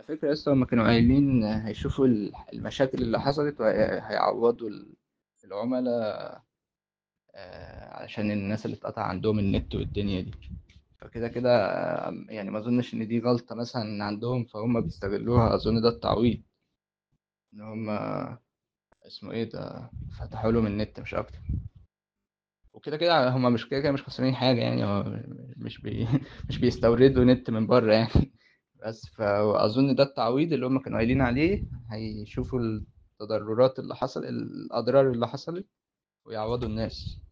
على فكرة لسه هما كانوا قايلين هيشوفوا ال- المشاكل اللي حصلت وهيعوضوا ال- العملاء آه، علشان الناس اللي اتقطع عندهم النت والدنيا دي فكده كده آه، يعني ما اظنش ان دي غلطة مثلا عندهم فهم بيستغلوها اظن ده التعويض ان هم اسمه ايه ده فتحوا لهم النت مش اكتر وكده كده هم مش كده كده مش خسرانين حاجة يعني هو مش بي مش بيستوردوا نت من بره يعني بس فأظن ده التعويض اللي هم كانوا قايلين عليه هيشوفوا التضررات اللي حصل الأضرار اللي حصلت ويعوضوا الناس